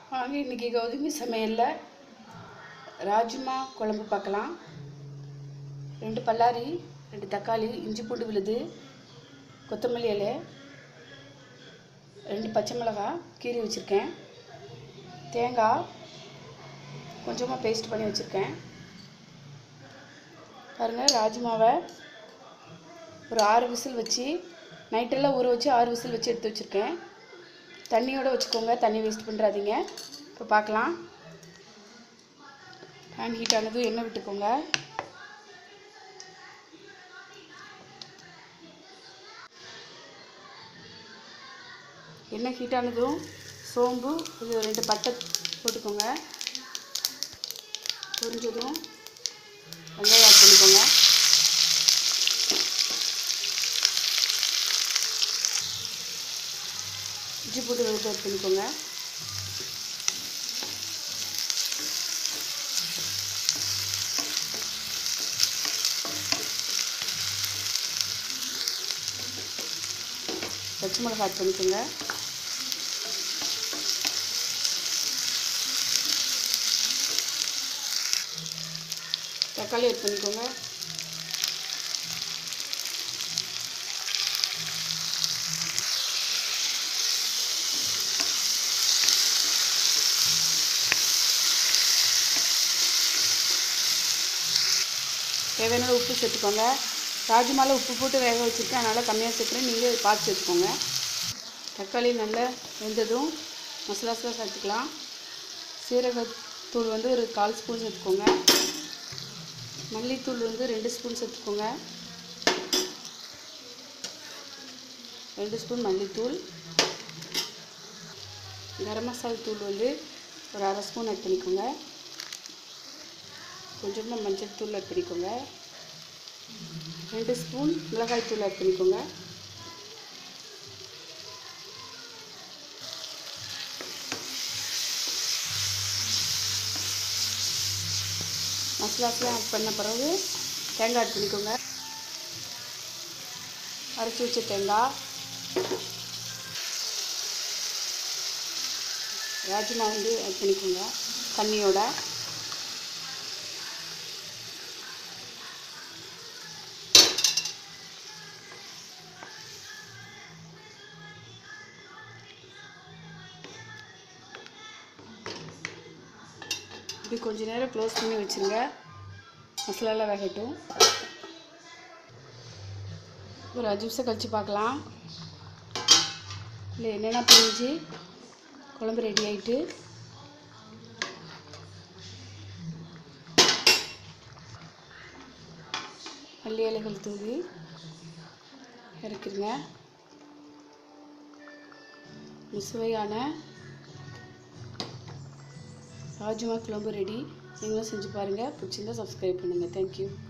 வாங்க இன்றைக்கி கௌதமி சமையலில் ராஜ்மா குழம்பு பார்க்கலாம் ரெண்டு பல்லாரி ரெண்டு தக்காளி இஞ்சி பூண்டு விழுது கொத்தமல்லி இலை ரெண்டு பச்சை மிளகாய் கீறி வச்சுருக்கேன் தேங்காய் கொஞ்சமாக பேஸ்ட் பண்ணி வச்சுருக்கேன் பாருங்கள் ராஜ்மாவை ஒரு ஆறு விசில் வச்சு நைட்டெல்லாம் ஊற வச்சு ஆறு விசில் வச்சு எடுத்து வச்சுருக்கேன் தண்ணியோடு வச்சுக்கோங்க தண்ணி வேஸ்ட் பண்ணுறாதீங்க இப்போ பார்க்கலாம் பேன் ஹீட் ஆனதும் எண்ணெய் விட்டுக்கோங்க எண்ணெய் ஹீட் ஆனதும் சோம்பு இது ரெண்டு பட்டை போட்டுக்கோங்க பொரிஞ்சதும் வெங்காயம் ஆட் பண்ணிக்கோங்க இஞ்சி போட்டு வெளுத்து ஆட் பண்ணிக்கோங்க பச்சை மிளகாய் ஆட் பண்ணிக்கோங்க தக்காளி ஆட் பண்ணிக்கோங்க தேவையான உப்பு சேர்த்துக்கோங்க ராஜ்மாவில் உப்பு போட்டு வேக வச்சுருக்கேன் அதனால் கம்மியாக சேர்க்குறேன் நீங்கள் பார்த்து சேர்த்துக்கோங்க தக்காளி நல்லா வெந்ததும் மசாலாஸ்லாம் சேர்த்துக்கலாம் சீரகத்தூள் வந்து ஒரு கால் ஸ்பூன் சேர்த்துக்கோங்க மல்லித்தூள் வந்து ரெண்டு ஸ்பூன் சேர்த்துக்கோங்க ரெண்டு ஸ்பூன் மல்லித்தூள் கரம் மசாலா தூள் வந்து ஒரு அரை ஸ்பூன் ஆட் பண்ணிக்கோங்க கொஞ்சமாக மஞ்சள் தூள் ஆட் பண்ணிக்கோங்க ரெண்டு ஸ்பூன் மிளகாய் தூள் ஆட் பண்ணிக்கோங்க மசாலாஸ்லாம் ஆட் பண்ண பிறகு தேங்காய் ஆட் பண்ணிக்கோங்க அரைச்சி வச்ச தேங்காய் ராஜ்மா வந்து ஆட் பண்ணிக்கோங்க தண்ணியோட இப்படி கொஞ்ச நேரம் க்ளோஸ் பண்ணி வச்சுருங்க மசாலாலாம் வேகட்டும் ஒரு அஞ்சு நிமிஷம் கழித்து பார்க்கலாம் இல்லை என்னென்ன பிரிஞ்சு குழம்பு ரெடி ஆகிட்டு மல்லி இலைகள் தூவி இறக்கிருங்க சுவையான ராஜ்மா குழம்பு ரெடி நீங்களும் செஞ்சு பாருங்கள் பிடிச்சிருந்தா சப்ஸ்கிரைப் பண்ணுங்கள் தேங்க்யூ